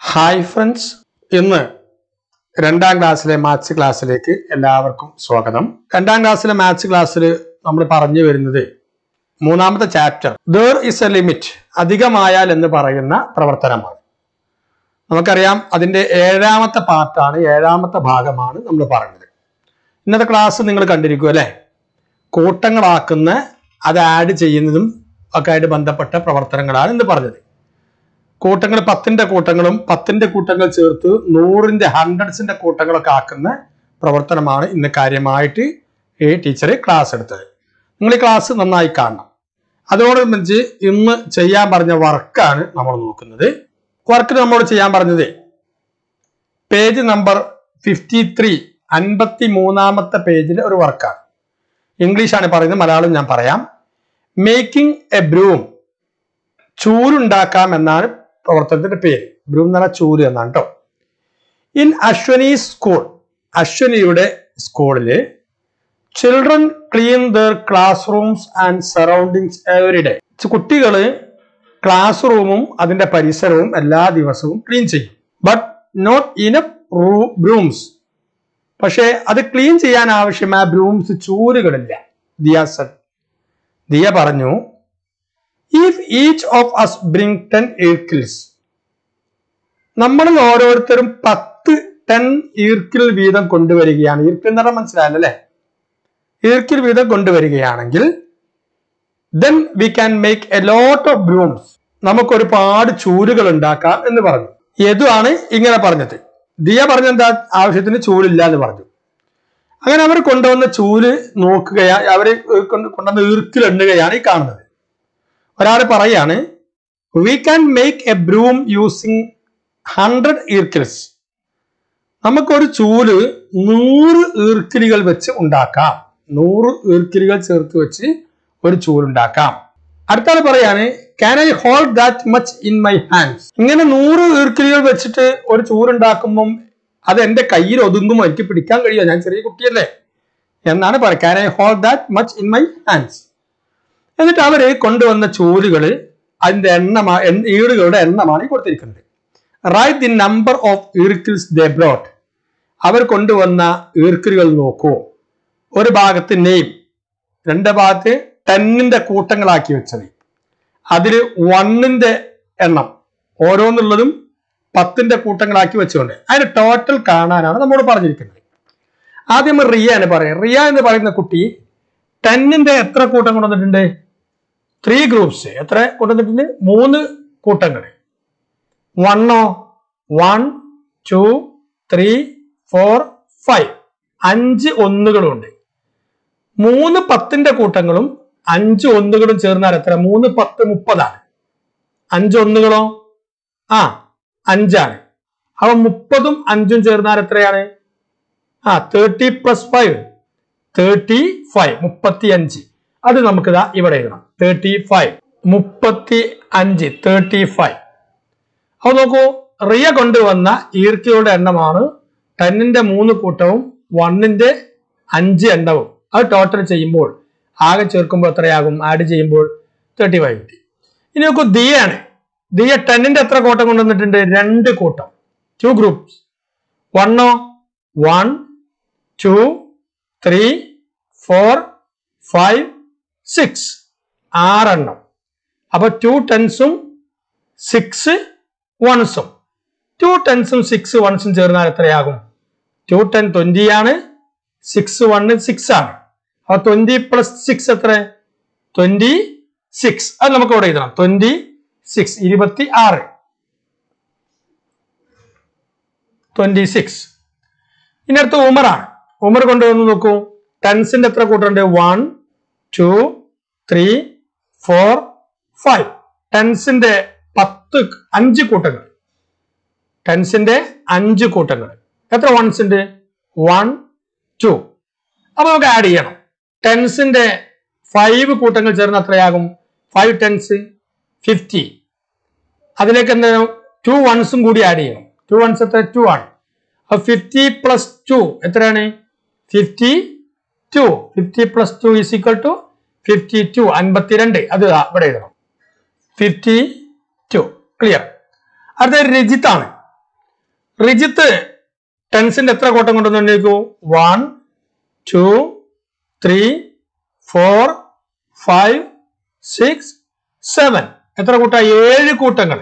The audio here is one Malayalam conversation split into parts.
ഹായ് ഫ്രണ്ട്സ് ഇന്ന് രണ്ടാം ക്ലാസ്സിലെ മാത്സ് ക്ലാസ്സിലേക്ക് എല്ലാവർക്കും സ്വാഗതം രണ്ടാം ക്ലാസ്സിലെ മാത്സ് ക്ലാസ്സിൽ നമ്മൾ പറഞ്ഞു വരുന്നത് മൂന്നാമത്തെ chapter there is a limit അധികമായാൽ എന്ന് പറയുന്ന പ്രവർത്തനമാണ് നമുക്കറിയാം അതിന്റെ ഏഴാമത്തെ പാർട്ടാണ് ഏഴാമത്തെ ഭാഗമാണ് നമ്മൾ പറഞ്ഞത് ഇന്നത്തെ ക്ലാസ് നിങ്ങൾ കണ്ടിരിക്കും അല്ലെ കൂട്ടങ്ങളാക്കുന്ന അത് ആഡ് ചെയ്യുന്നതും ഒക്കെ ആയിട്ട് ബന്ധപ്പെട്ട പ്രവർത്തനങ്ങളാണ് ഇന്ന് പറഞ്ഞത് കൂട്ടങ്ങൾ പത്തിന്റെ കൂട്ടങ്ങളും പത്തിന്റെ കൂട്ടങ്ങൾ ചേർത്ത് നൂറിന്റെ ഹൺഡ്രഡ്സിന്റെ കൂട്ടങ്ങളൊക്കെ ആക്കുന്ന പ്രവർത്തനമാണ് ഇന്ന് കാര്യമായിട്ട് ഈ ടീച്ചർ ക്ലാസ് എടുത്തത് നിങ്ങൾ ഈ ക്ലാസ് നന്നായി കാണണം അതോടനുബന്ധിച്ച് ഇന്ന് ചെയ്യാൻ പറഞ്ഞ വർക്കാണ് നമ്മൾ നോക്കുന്നത് വർക്ക് നമ്മോട് ചെയ്യാൻ പറഞ്ഞത് പേജ് നമ്പർ ഫിഫ്റ്റി ത്രീ അൻപത്തി മൂന്നാമത്തെ പേജിലെ ഒരു വർക്കാണ് ഇംഗ്ലീഷാണ് പറയുന്നത് മലയാളം ഞാൻ പറയാം മേക്കിംഗ് എ ബ്രൂം ചൂലുണ്ടാക്കാം എന്നാണ് പ്രവർത്തനത്തിന്റെ പേര് ബ്രൂം എന്ന് പറഞ്ഞാൽ ചൂല് എന്നാണ് കേട്ടോ ഇൻ അശ്വനി സ്കൂൾ അശ്വനിയുടെ സ്കൂളില് children clean their classrooms and surroundings every day കുട്ടികള് ക്ലാസ് റൂമും അതിന്റെ പരിസരവും എല്ലാ ദിവസവും ക്ലീൻ ചെയ്യും ബട്ട് നോട്ട് ഇനഫ് ബ്രൂംസ് പക്ഷേ അത് ക്ലീൻ ചെയ്യാൻ ആവശ്യമായ ബ്രൂംസ് ചൂലുകളില്ല ദിയ സർ ദിയ പറഞ്ഞു if each of us bring ten ഈർക്കിൽസ് നമ്മളിൽ ഓരോരുത്തരും പത്ത് ടെൻ ഈർക്കിൽ വീതം കൊണ്ടുവരികയാണ് ഈർക്കിൽ എന്ന് പറഞ്ഞാൽ മനസ്സിലായല്ലേ ഈർക്കിൽ വീതം കൊണ്ടുവരികയാണെങ്കിൽ then we can make a lot of brooms നമുക്ക് ഒരുപാട് ചൂലുകൾ ഉണ്ടാക്കാം എന്ന് പറഞ്ഞു യദുവാണ് ഇങ്ങനെ പറഞ്ഞത് ദിയ പറഞ്ഞെന്താ ആവശ്യത്തിന് ചൂലില്ല എന്ന് പറഞ്ഞു അങ്ങനെ അവർ കൊണ്ടുവന്ന ചൂല് നോക്കുകയാണ് അവര് കൊണ്ടുവന്ന ഈർക്കിൽ എണ്ണുകയാണ് ഈ കാണുന്നത് ഒരാൾ പറയാണ് we can make a broom using hundred ഈർക്കിൽസ് നമുക്കൊരു ചൂല് നൂറ് ഈർക്കിലുകൾ വെച്ച് ഉണ്ടാക്കാം നൂറ് ഈർക്കിലുകൾ ചേർത്ത് വെച്ച് ഒരു ചൂലുണ്ടാക്കാം അടുത്ത ആൾ പറയാണ് can I hold that much in my hands ഇങ്ങനെ നൂറ് ഈർക്കിലുകൾ വെച്ചിട്ട് ഒരു ചൂലുണ്ടാക്കുമ്പം അത് എന്റെ കയ്യിൽ ഒതുങ്ങുമോ എനിക്ക് പിടിക്കാൻ കഴിയുമോ ഞാൻ ചെറിയ കുട്ടിയല്ലേ എന്നാണ് പറയുക can I hold that much in my hands എന്നിട്ട് അവര് കൊണ്ടുവന്ന ചൂലുകള് അതിന്റെ എണ്ണമാ ഈടുകളുടെ എണ്ണമാണ് ഈ കൊടുത്തിരിക്കുന്നത് റൈറ്റ് ദി നമ്പർ ഓഫ് ഈർക്കിൾസ് ദ ബ്രോട്ട് അവർ കൊണ്ടുവന്ന ഈർക്കിലുകൾ നോക്കൂ ഒരു ഭാഗത്ത് നെയിം രണ്ട് ഭാഗത്ത് ടെന്നിന്റെ കൂട്ടങ്ങളാക്കി വെച്ചത് അതിൽ വണ്ണിന്റെ എണ്ണം ഓരോന്നുള്ളതും പത്തിന്റെ കൂട്ടങ്ങളാക്കി വെച്ചുകൊണ്ട് അതിന്റെ ടോട്ടൽ കാണാനാണ് നമ്മോട് പറഞ്ഞിരിക്കുന്നത് ആദ്യം റിയ എന്ന് പറയാം റിയ എന്ന് പറയുന്ന കുട്ടി ടെന്നിന്റെ എത്ര കൂട്ടം കൊണ്ടുവന്നിട്ടുണ്ട് ത്രീ ഗ്രൂപ്പ്സ് എത്ര കൊണ്ടുവന്നിട്ടുണ്ട് മൂന്ന് കൂട്ടങ്ങൾ വണ്ണോ one two three four five അഞ്ച് ഒന്നുകളുണ്ട് മൂന്ന് പത്തിന്റെ കൂട്ടങ്ങളും അഞ്ച് ഒന്നുകളും ചേർന്നാൽ എത്ര മൂന്ന് പത്ത് മുപ്പതാണ് അഞ്ച് ഒന്നുകളോ ആ അഞ്ചാണ് അപ്പൊ മുപ്പതും അഞ്ചും ചേർന്നാൽ എത്രയാണ് ആ thirty plus five thirty five മുപ്പത്തി അഞ്ച് അത് നമുക്ക് ഇതാ ഇവിടെ എഴുതണം തേർട്ടി ഫൈവ് മുപ്പത്തി അഞ്ച് തേർട്ടി ഫൈവ് അപ്പൊ നോക്കൂ റിയ കൊണ്ടുവന്ന ഈർക്കിയുടെ എണ്ണമാണ് ടെന്നിന്റെ മൂന്ന് കൂട്ടവും വണ്ണിന്റെ അഞ്ച് എണ്ണവും അത് ടോട്ടൽ ചെയ്യുമ്പോൾ ആകെ ചേർക്കുമ്പോൾ എത്രയാകും ആഡ് ചെയ്യുമ്പോൾ തേർട്ടി ഫൈവ് കിട്ടി ഇനി നോക്കൂ ദിയാണ് ദിയ ടെന്നിന്റെ എത്ര കൂട്ടം കൊണ്ടുവന്നിട്ടുണ്ട് രണ്ട് കൂട്ടം ടു ഗ്രൂപ്പ്സ് വണ്ണോ one two three four five six ആറെണ്ണം അപ്പൊ ടു ടെൻസും സിക്സ് വൺസും ടു ടെൻസും സിക്സ് വൺസും ചേർന്നാൽ എത്രയാകും ടു ടെൻ ട്വന്റി ആണ് സിക്സ് വണ് സിക്സ് ആണ് അപ്പൊ ട്വന്റി പ്ലസ് സിക്സ് എത്ര ട്വന്റി സിക്സ് അത് നമുക്ക് ഇവിടെ എഴുതണം ട്വന്റി സിക്സ് ഇരുപത്തി ആറ് ട്വന്റി സിക്സ് ഇനി അടുത്ത് ഉമറാണ് ഉമർ കൊണ്ടുവന്ന് നോക്കൂ ടെൻസിന്റെ എത്ര കൂട്ടുണ്ട് one two three four five ടെൻസിന്റെ പത്ത് അഞ്ച് കൂട്ടങ്ങൾ ടെൻസിന്റെ അഞ്ച് കൂട്ടങ്ങൾ എത്ര വൺസ് ഉണ്ട് വൺ ടു അപ്പൊ നമുക്ക് ആഡ് ചെയ്യണം ടെൻസിന്റെ ഫൈവ് കൂട്ടങ്ങൾ ചേർന്ന് എത്രയാകും ഫൈവ് ടെൻസ് ഫിഫ്റ്റി അതിലേക്ക് എന്താ ടു വൺസും കൂടി ആഡ് ചെയ്യണം ടു വൺസ് എത്ര ടു ആണ് അപ്പൊ ഫിഫ്റ്റി പ്ലസ് ടു എത്രയാണ് fifty two fifty plus two is equal to fifty two അൻപത്തിരണ്ട് അത് ദാ ഇവിടെ എഴുതണം ഫിഫ്റ്റി ടു ക്ലിയർ അടുത്ത രജിത്താണ് റിജിത്ത് ടെൻസിന്റെ എത്ര കൂട്ടം കൊണ്ടുവന്നു one two three four five six seven എത്ര കൂട്ട ഏഴ് കൂട്ടങ്ങൾ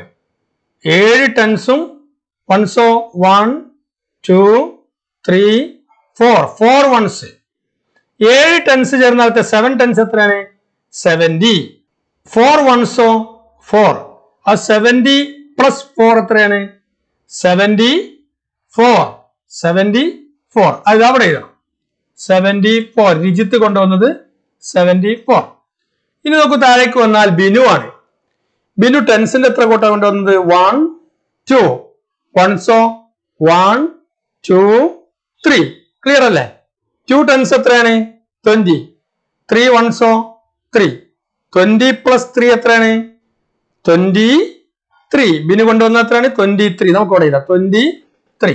ഏഴ് ടെൻസും വൺസോ one two three four four ones ഏഴ് ടെൻസ് ചേർന്നാലത്തെ സെവൻ ടെൻസ് എത്രയാണ് സെവന്റി ഫോർ വൺസോ ഫോർ ആ സെവന്റി പ്ലസ് ഫോർ എത്രയാണ് സെവന്റി ഫോർ സെവന്റി ഫോർ അത് അവിടെ എഴുതണം സെവന്റി ഫോർ രിജിത്ത് കൊണ്ടുവന്നത് സെവന്റി ഫോർ ഇനി നോക്കൂ താഴേക്ക് വന്നാൽ ബിനു ആണ് ബിനു ടെൻസിന്റെ എത്ര കൂട്ടം കൊണ്ടുവന്നത് വൺ ടു വൺസോ വൺ ടു ത്രീ ക്ലിയർ അല്ലേ ടു ടെൻസ് എത്രയാണ് ട്വന്റി ത്രീ വൺസോ ത്രീ ട്വന്റി പ്ലസ് ത്രീ എത്രയാണ് ട്വന്റി ത്രീ ബിനു കൊണ്ടുവന്ന എത്രയാണ് ട്വന്റി ത്രീ നമുക്ക് ഇവിടെ എഴുതാം twenty three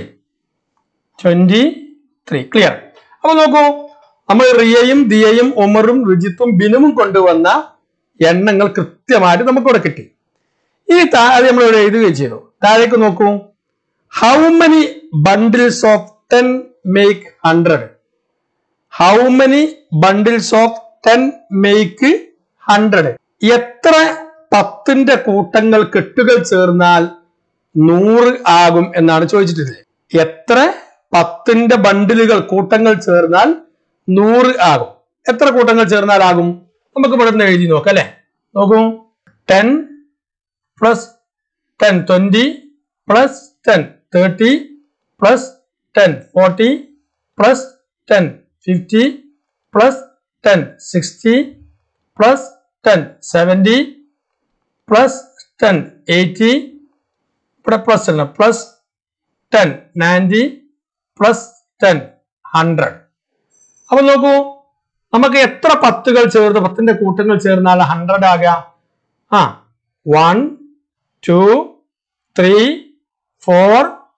twenty three clear അപ്പൊ നോക്കൂ നമ്മൾ റിയയും ദിയയും ഉമറും രുജിത്തും ബിനുവും കൊണ്ടുവന്ന എണ്ണങ്ങൾ കൃത്യമായിട്ട് നമുക്ക് ഇവിടെ കിട്ടി ഇനി താഴെ നമ്മൾ ഇവിടെ എഴുതുകയും ചെയ്തു താഴേക്ക് നോക്കൂ how many bundles of ten make hundred how many bundles of ten make hundred എത്ര പത്തിന്റെ കൂട്ടങ്ങൾ കെട്ടുകൾ ചേർന്നാൽ നൂറ് ആകും എന്നാണ് ചോദിച്ചിട്ടുള്ളത് എത്ര പത്തിന്റെ ബണ്ടിലുകൾ കൂട്ടങ്ങൾ ചേർന്നാൽ നൂറ് ആകും എത്ര കൂട്ടങ്ങൾ ചേർന്നാൽ ആകും നമുക്ക് ഇവിടെ നിന്ന് എഴുതി നോക്കാം അല്ലെ നോക്കൂ ten plus ten twenty plus ten thirty plus ten forty plus ten fifty plus ten sixty plus ten seventy plus ten eighty ഇവിടെ പ്ലസ് അല്ല plus ten ninety plus ten hundred അപ്പൊ നോക്കൂ നമുക്ക് എത്ര പത്തുകൾ ചേർന്ന് പത്തിന്റെ കൂട്ടങ്ങൾ ചേർന്നാൽ ഹൺഡ്രഡ് ആകാം ആ one two three four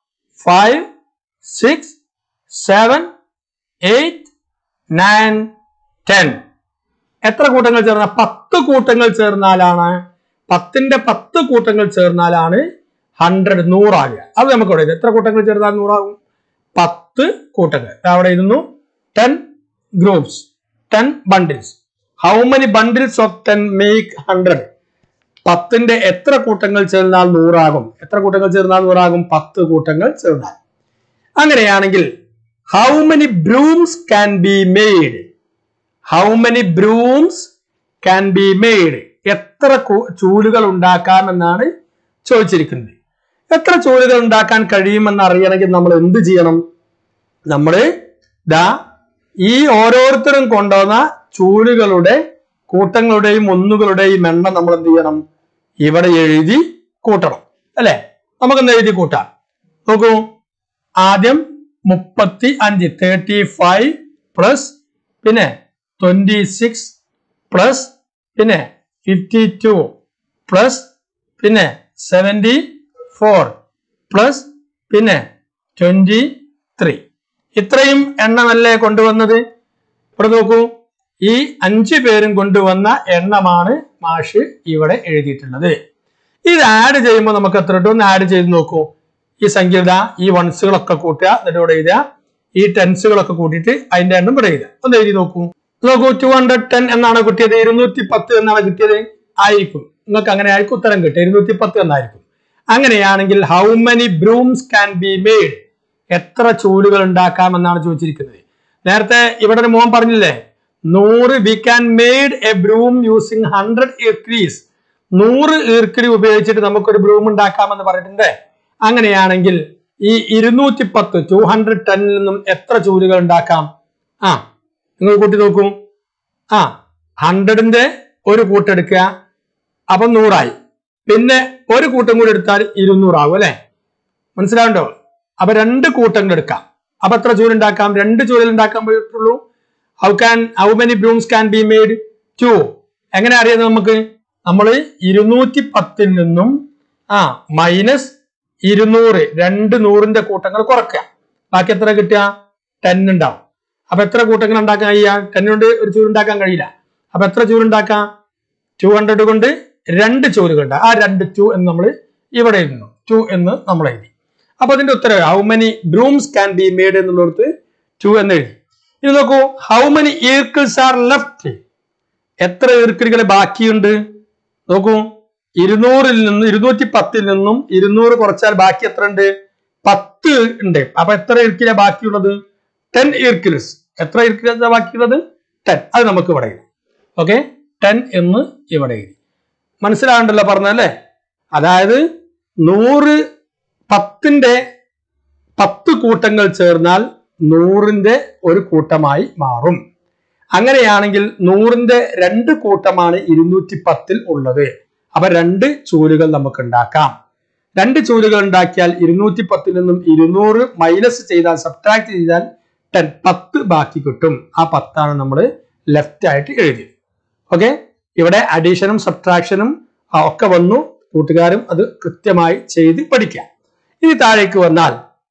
five six seven eight nine ten എത്ര കൂട്ടങ്ങൾ ചേർന്ന പത്ത് കൂട്ടങ്ങൾ ചേർന്നാലാണ് പത്തിന്റെ പത്ത് കൂട്ടങ്ങൾ ചേർന്നാലാണ് ഹൺഡ്രഡ് നൂറാകുക അത് നമുക്ക് ഇവിടെ എഴുതാം. എത്ര കൂട്ടങ്ങൾ ചേർന്നാൽ നൂറാകും പത്ത് കൂട്ടങ്ങൾ ദാ അവിടെ എഴുതുന്നു ten groups ten bundles how many bundles of ten make hundred പത്തിന്റെ എത്ര കൂട്ടങ്ങൾ ചേർന്നാൽ നൂറാകും എത്ര കൂട്ടങ്ങൾ ചേർന്നാൽ നൂറാകും പത്ത് കൂട്ടങ്ങൾ ചേർന്നാൽ അങ്ങനെയാണെങ്കിൽ how many brooms can be made how many brooms can be made എത്ര കു- ചൂലുകൾ ഉണ്ടാക്കാം എന്നാണ് ചോദിച്ചിരിക്കുന്നത് എത്ര ചൂലുകൾ ഉണ്ടാക്കാൻ കഴിയുമെന്ന് അറിയണമെങ്കിൽ നമ്മൾ എന്ത് ചെയ്യണം നമ്മൾ ദാ ഈ ഓരോരുത്തരും കൊണ്ടുവന്ന ചൂലുകളുടെ കൂട്ടങ്ങളുടെയും ഒന്നുകളുടെയും എണ്ണം നമ്മൾ എന്ത് ചെയ്യണം ഇവിടെ എഴുതി കൂട്ടണം അല്ലെ നമുക്ക് എന്ത് എഴുതി കൂട്ടാം നോക്കൂ ആദ്യം മുപ്പത്തി അഞ്ച് തേർട്ടി ഫൈവ് പ്ലസ് പിന്നെ ട്വന്റി സിക്സ് പ്ലസ് പിന്നെ ഫിഫ്റ്റി ടു പ്ലസ് പിന്നെ സെവൻറ്റി ഫോർ പ്ലസ് പിന്നെ ട്വന്റി ത്രീ ഇത്രയും എണ്ണമല്ലേ കൊണ്ടുവന്നത് ഇവിടെ നോക്കൂ ഈ അഞ്ചു പേരും കൊണ്ടുവന്ന എണ്ണമാണ് മാഷ് ഇവിടെ എഴുതിയിട്ടുള്ളത് ഇത് ആഡ് ചെയ്യുമ്പോൾ നമുക്ക് എത്ര കിട്ടും ഒന്ന് ആഡ് ചെയ്ത് നോക്കൂ ഈ സംഖ്യ ഇതാ ഈ വൺസുകളൊക്കെ കൂട്ടുക എന്നിട്ട് ഇവിടെ എഴുതുക ഈ ടെൻസുകളൊക്കെ കൂട്ടിയിട്ട് അതിന്റെ എണ്ണം ഇവിടെ എഴുതുക ഒന്ന് എഴുതി നോക്കൂ നോക്കൂ ടു ഹൺഡ്രഡ് ടെൻ എന്നാണ് കിട്ടിയത് ഇരുന്നൂറ്റി പത്ത് എന്നാണ് കിട്ടിയത് ആയിരിക്കും നിങ്ങൾക്ക് അങ്ങനെ ആയിരിക്കും ഉത്തരം കിട്ടുക ഇരുന്നൂറ്റി പത്ത് എന്നായിരിക്കും അങ്ങനെയാണെങ്കിൽ how many brooms can be made എത്ര ചൂലുകൾ ഉണ്ടാക്കാം എന്നാണ് ചോദിച്ചിരിക്കുന്നത് നേരത്തെ ഇവിടെ ഒരു മോൻ പറഞ്ഞില്ലേ നൂറ് we can made a broom using hundred ഇർക്രീസ് നൂറ് ഈർക്കിടി ഉപയോഗിച്ചിട്ട് നമുക്കൊരു ബ്രൂം ഉണ്ടാക്കാമെന്ന് പറഞ്ഞിട്ടുണ്ട് അങ്ങനെയാണെങ്കിൽ ഈ ഇരുന്നൂറ്റി പത്ത് ടു ഹൺഡ്രഡ് ടെന്നിൽ നിന്നും എത്ര ചൂലുകൾ ഉണ്ടാക്കാം ആ നിങ്ങൾ കൂട്ടി നോക്കൂ ആ ഹൺഡ്രഡിന്റെ ഒരു കൂട്ടെടുക്കുക അപ്പൊ നൂറായി പിന്നെ ഒരു കൂട്ടം കൂടി എടുത്താൽ ഇരുന്നൂറാകും അല്ലെ മനസ്സിലാവുണ്ടോ അപ്പൊ രണ്ട് കൂട്ടങ്ങൾ എടുക്കാം അപ്പൊ എത്ര ചൂലുണ്ടാക്കാം രണ്ട് ചൂലുകൾ ഉണ്ടാക്കാൻ പറ്റുള്ളൂ how can how many brooms can be made two എങ്ങനെ അറിയാം നമുക്ക് നമ്മൾ ഇരുന്നൂറ്റി പത്തിൽ നിന്നും ആ മൈനസ് ഇരുന്നൂറ് രണ്ട് നൂറിന്റെ കൂട്ടങ്ങൾ കുറയ്ക്കുക ബാക്കി എത്ര കിട്ടുക ടെൻ ഉണ്ടാവും അപ്പൊ എത്ര കൂട്ടങ്ങൾ ഉണ്ടാക്കാൻ കഴിയുക ടെൻ കൊണ്ട് ഒരു ചൂര് ഉണ്ടാക്കാൻ കഴിയില്ല അപ്പൊ എത്ര ചൂര് ഉണ്ടാക്കാം ടു ഹൺഡ്രഡ് കൊണ്ട് രണ്ട് ചൂരുകളുണ്ട് ആ രണ്ട് ടു എന്ന് നമ്മൾ ഇവിടെ എഴുതുന്നു ടു എന്ന് നമ്മൾ എഴുതി അപ്പൊ അതിന്റെ ഉത്തരം how many brooms can be made എന്നുള്ളിടത്ത് ടു എന്ന് എഴുതി ഇനി നോക്കൂ ഹൗ മെനി ഈർക്കിൾസ് ആർ ലെഫ്റ്റ് എത്ര ഈർക്കിലുകൾ ബാക്കിയുണ്ട് നോക്കൂ ഇരുന്നൂറിൽ നിന്ന് ഇരുന്നൂറ്റി പത്തിൽ നിന്നും ഇരുന്നൂറ് കുറച്ചാൽ ബാക്കി എത്ര ഉണ്ട് പത്ത് ഉണ്ട് അപ്പൊ എത്ര ഇർക്കില ബാക്കിയുള്ളത് ടെൻ ഇർക്കിൽസ് എത്ര ഇർക്കില ബാക്കിയുള്ളത് ടെൻ അത് നമുക്ക് ഇവിടെ എഴുതാം ഓക്കെ ടെൻ എന്ന് ഇവിടെ എഴുതി മനസ്സിലാകണ്ടല്ലോ പറഞ്ഞല്ലേ അതായത് നൂറ് പത്തിന്റെ പത്ത് കൂട്ടങ്ങൾ ചേർന്നാൽ നൂറിന്റെ ഒരു കൂട്ടമായി മാറും അങ്ങനെയാണെങ്കിൽ നൂറിന്റെ രണ്ട് കൂട്ടമാണ് ഇരുന്നൂറ്റി പത്തിൽ ഉള്ളത് അപ്പൊ രണ്ട് ചൂലുകൾ നമുക്ക് ഉണ്ടാക്കാം രണ്ട് ചൂലുകൾ ഉണ്ടാക്കിയാൽ ഇരുന്നൂറ്റി പത്തിൽ നിന്നും ഇരുന്നൂറ് മൈനസ് ചെയ്താൽ സബ്ട്രാക്ട് ചെയ്താൽ ടെൻ പത്ത് ബാക്കി കിട്ടും ആ പത്താണ് നമ്മൾ ലെഫ്റ്റ് ആയിട്ട് എഴുതിയത് ഓക്കെ ഇവിടെ അഡീഷനും സബ്ട്രാക്ഷനും ഒക്കെ വന്നു കൂട്ടുകാരും അത് കൃത്യമായി ചെയ്ത് പഠിക്കാം ഇനി താഴേക്ക് വന്നാൽ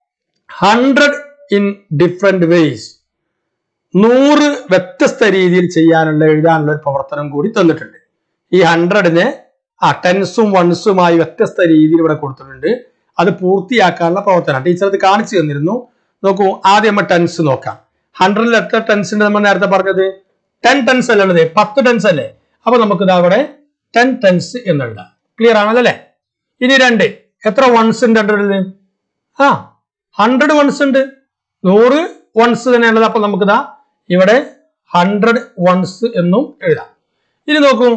ഹൺഡ്രഡ് ഇൻ ഡിഫറെന്റ് വേസ് നൂറ് വ്യത്യസ്ത രീതിയിൽ ചെയ്യാനുള്ള എഴുതാനുള്ള ഒരു പ്രവർത്തനം കൂടി തന്നിട്ടുണ്ട് ഈ ഹൺഡ്രഡിനെ ആ ടെൻസും വൺസുമായി വ്യത്യസ്ത രീതിയിൽ ഇവിടെ കൊടുത്തിട്ടുണ്ട് അത് പൂർത്തിയാക്കാനുള്ള പ്രവർത്തനം ടീച്ചർ അത് കാണിച്ചു തന്നിരുന്നു നോക്കൂ ആദ്യം നമ്മൾ ടെൻസ് നോക്കാം ഹൺഡ്രഡിൽ എത്ര ടെൻസ് ഉണ്ട് നമ്മൾ നേരത്തെ പറഞ്ഞത് ടെൻ ടെൻസ് അല്ലേ ഉള്ളത് പത്ത് ടെൻസ് അല്ലേ അപ്പൊ നമുക്ക് ഇതാ അവിടെ ടെൻ ടെൻസ് എന്നെഴുതാം ക്ലിയർ ആണല്ലേ ഇനി രണ്ട് എത്ര വൺസ് ഉണ്ട് ഹൺഡ്രഡിൽ ആ ഹൺഡ്രഡ് വൺസ് ഉണ്ട് നൂറ് വൺസ് തന്നെയാണുള്ളത് അപ്പൊ നമുക്കിതാ ഇവിടെ ഹൺഡ്രഡ് വൺസ് എന്നും എഴുതാം ഇനി നോക്കൂ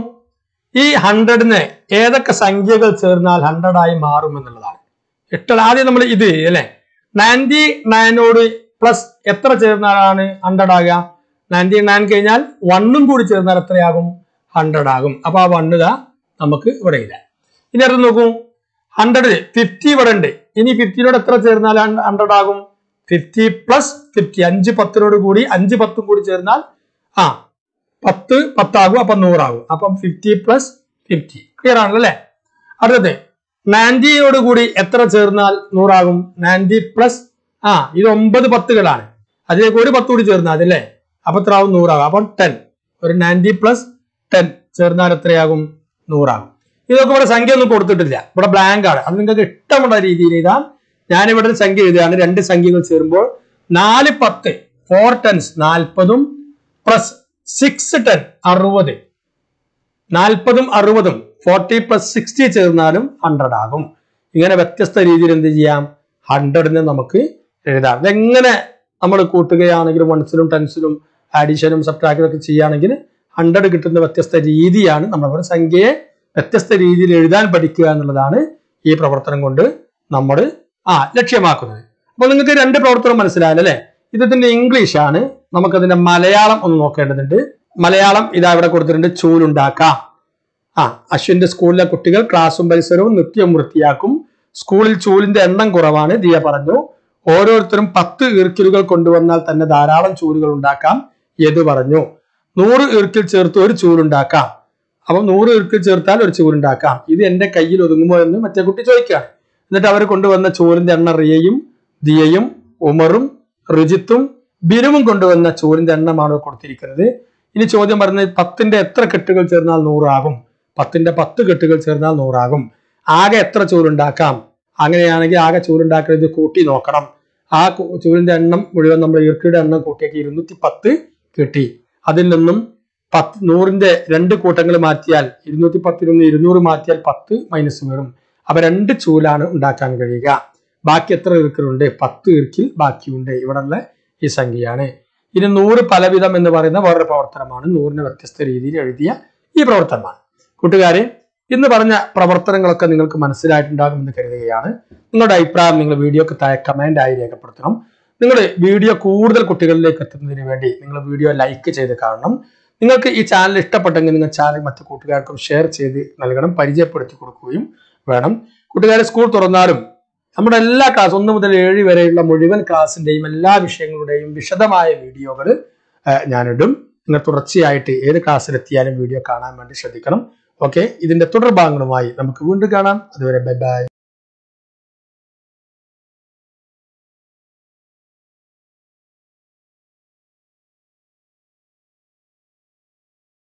ഈ ഹൺഡ്രഡിന് ഏതൊക്കെ സംഖ്യകൾ ചേർന്നാൽ ഹൺഡ്രഡ് ആയി മാറും എന്നുള്ളതാണ് ഇട്ടത് ആദ്യം നമ്മൾ ഇത് അല്ലെ നയൻറ്റി നയനോട് പ്ലസ് എത്ര ചേർന്നാലാണ് ഹൺഡ്രഡ് ആകുക നയൻറ്റി നയൻ കഴിഞ്ഞാൽ വണ്ണും കൂടി ചേർന്നാൽ എത്രയാകും ഹൺഡ്രഡ് ആകും അപ്പൊ ആ വണ്ണ് ഇതാ നമുക്ക് ഇവിടെ ഇല്ല ഇനി അടുത്ത് നോക്കൂ ഹൺഡ്രഡ് ഫിഫ്റ്റി ഇവിടെ ഉണ്ട് ഇനി ഫിഫ്റ്റിനോട് എത്ര ചേർന്നാൽ ഹൺഡ്രഡ് ആകും ഫിഫ്റ്റി പ്ലസ് ഫിഫ്റ്റി അഞ്ച് പത്തിനോട് കൂടി അഞ്ച് പത്തും കൂടി ചേർന്നാൽ ആ പത്ത് പത്താകും അപ്പൊ നൂറാകും അപ്പം ഫിഫ്റ്റി പ്ലസ് ഫിഫ്റ്റി ക്ലിയർ ആണല്ലോ അല്ലെ അടുത്തത് നയൻറ്റിയോട് കൂടി എത്ര ചേർന്നാൽ നൂറാകും നയൻറ്റി പ്ലസ് ആ ഇത് ഒമ്പത് പത്തുകളാണ് അതിലേക്ക് ഒരു പത്ത് കൂടി ചേർന്നാൽ അതല്ലേ അപ്പൊ എത്ര ആവും നൂറാകും അപ്പം ടെൻ ഒരു നയൻറ്റി പ്ലസ് ടെൻ ചേർന്നാൽ എത്രയാകും നൂറാകും ഇതൊക്കെ ഇവിടെ സംഖ്യ ഒന്നും കൊടുത്തിട്ടില്ല ഇവിടെ ബ്ലാങ്ക് ആണ് അത് നിങ്ങൾക്ക് ഇഷ്ടമുള്ള രീതിയിൽ എഴുതാം ഞാനിവിടെ ഒരു സംഖ്യ എഴുതുകയാണ് രണ്ട് സംഖ്യകൾ ചേരുമ്പോൾ നാല് പത്ത് ഫോർ ടെൻസ് നാൽപ്പതും പ്ലസ് സിക്സ് ടെൻ അറുപത് നാൽപ്പതും അറുപതും ഫോർട്ടി പ്ലസ് സിക്സ്റ്റി ചേർന്നാലും ഹൺഡ്രഡ് ആകും ഇങ്ങനെ വ്യത്യസ്ത രീതിയിൽ എന്ത് ചെയ്യാം ഹൺഡ്രഡിനെ നമുക്ക് എഴുതാം ഇതെങ്ങനെ നമ്മൾ കൂട്ടുകയാണെങ്കിലും വൺസിലും ടെൻസിലും ആഡിഷനും സബ്ട്രാക്റ്റും ഒക്കെ ചെയ്യുകയാണെങ്കിൽ ഹൺഡ്രഡ് കിട്ടുന്ന വ്യത്യസ്ത രീതിയാണ് നമ്മൾ ഒരു സംഖ്യയെ വ്യത്യസ്ത രീതിയിൽ എഴുതാൻ പഠിക്കുക എന്നുള്ളതാണ് ഈ പ്രവർത്തനം കൊണ്ട് നമ്മൾ ആ ലക്ഷ്യമാക്കുന്നത് അപ്പൊ നിങ്ങൾക്ക് രണ്ട് പ്രവർത്തനം മനസ്സിലായല്ലോ അല്ലെ ഇതിന്റെ ഇംഗ്ലീഷ് ആണ് നമുക്കതിന്റെ മലയാളം ഒന്ന് നോക്കേണ്ടതുണ്ട് മലയാളം ഇതാ ഇവിടെ കൊടുത്തിട്ടുണ്ട് ചൂലുണ്ടാക്കാം ആ അശ്വിന്റെ സ്കൂളിലെ കുട്ടികൾ ക്ലാസ്സും പരിസരവും നിത്യം വൃത്തിയാക്കും സ്കൂളിൽ ചൂലിന്റെ എണ്ണം കുറവാണ് ദിയ പറഞ്ഞു ഓരോരുത്തരും പത്ത് ഈർക്കിലുകൾ കൊണ്ടുവന്നാൽ തന്നെ ധാരാളം ചൂലുകൾ ഉണ്ടാക്കാം യദു പറഞ്ഞു നൂറ് ഈർക്കിൽ ചേർത്ത് ഒരു ചൂലുണ്ടാക്കാം അപ്പം നൂറ് ഈർക്കിൽ ചേർത്താൽ ഒരു ചൂലുണ്ടാക്കാം ഇത് എന്റെ കയ്യിൽ ഒതുങ്ങുമോ എന്ന് മറ്റേ കുട്ടി ചോദിക്കുകയാണ് എന്നിട്ട് അവർ കൊണ്ടുവന്ന ചൂലിന്റെ എണ്ണ റിയയും ദിയയും ഉമറും റിജിത്തും ബിനുവും കൊണ്ടുവന്ന ചൂലിന്റെ എണ്ണമാണ് കൊടുത്തിരിക്കുന്നത് ഇനി ചോദ്യം പറയുന്നത് പത്തിന്റെ എത്ര കെട്ടുകൾ ചേർന്നാൽ നൂറാകും പത്തിന്റെ പത്ത് കെട്ടുകൾ ചേർന്നാൽ നൂറാകും ആകെ എത്ര ചൂലുണ്ടാക്കാം അങ്ങനെയാണെങ്കിൽ ആകെ ചൂലുണ്ടാക്കുന്നത് കൂട്ടി നോക്കണം ആ കു- ചൂലിന്റെ എണ്ണം മുഴുവൻ നമ്മൾ ഈർക്കിയുടെ എണ്ണം കൂട്ടിയൊക്കെ ഇരുന്നൂറ്റി പത്ത് കിട്ടി അതിൽ നിന്നും പത്ത് നൂറിന്റെ രണ്ട് കൂട്ടങ്ങൾ മാറ്റിയാൽ ഇരുന്നൂറ്റി പത്തിൽ നിന്ന് ഇരുന്നൂറ് മാറ്റിയാൽ പത്ത് മൈനസ് വരും അപ്പൊ രണ്ട് ചൂലാണ് ഉണ്ടാക്കാൻ കഴിയുക ബാക്കി എത്ര ഈർക്കിലുണ്ട് പത്ത് ഈർക്കിൽ ബാക്കിയുണ്ട് ഇവിടെയുള്ള ഈ സംഖ്യയാണ് ഇനി നൂറ് പലവിധം എന്ന് പറയുന്ന വേറൊരു പ്രവർത്തനമാണ് നൂറിന് വ്യത്യസ്ത രീതിയിൽ എഴുതിയ ഈ പ്രവർത്തനമാണ് കൂട്ടുകാരെ ഇന്ന് പറഞ്ഞ പ്രവർത്തനങ്ങളൊക്കെ നിങ്ങൾക്ക് മനസ്സിലായിട്ടുണ്ടാകുമെന്ന് കരുതുകയാണ് നിങ്ങളുടെ അഭിപ്രായം നിങ്ങൾ വീഡിയോക്ക് താഴെ കമന്റ് ആയി രേഖപ്പെടുത്തണം നിങ്ങൾ വീഡിയോ കൂടുതൽ കുട്ടികളിലേക്ക് എത്തുന്നതിന് വേണ്ടി നിങ്ങൾ വീഡിയോ ലൈക്ക് ചെയ്ത് കാണണം നിങ്ങൾക്ക് ഈ ചാനൽ ഇഷ്ടപ്പെട്ടെങ്കിൽ നിങ്ങൾ ചാനൽ മറ്റു കൂട്ടുകാർക്കും ഷെയർ ചെയ്ത് നൽകണം പരിചയപ്പെടുത്തി കൊടുക്കുകയും വേണം കൂട്ടുകാരെ സ്കൂൾ തുറന്നാലും നമ്മുടെ എല്ലാ ക്ലാസ് ഒന്ന് മുതൽ ഏഴ് വരെയുള്ള മുഴുവൻ ക്ലാസ്സിന്റെയും എല്ലാ വിഷയങ്ങളുടെയും വിശദമായ വീഡിയോകൾ ഞാനിടും നിങ്ങൾ തുടർച്ചയായിട്ട് ഏത് ക്ലാസ്സിലെത്തിയാലും വീഡിയോ കാണാൻ വേണ്ടി ശ്രദ്ധിക്കണം ഓക്കെ ഇതിന്റെ തുടർഭാഗങ്ങളുമായി നമുക്ക് വീണ്ടും കാണാം അതുവരെ ബൈ ബൈ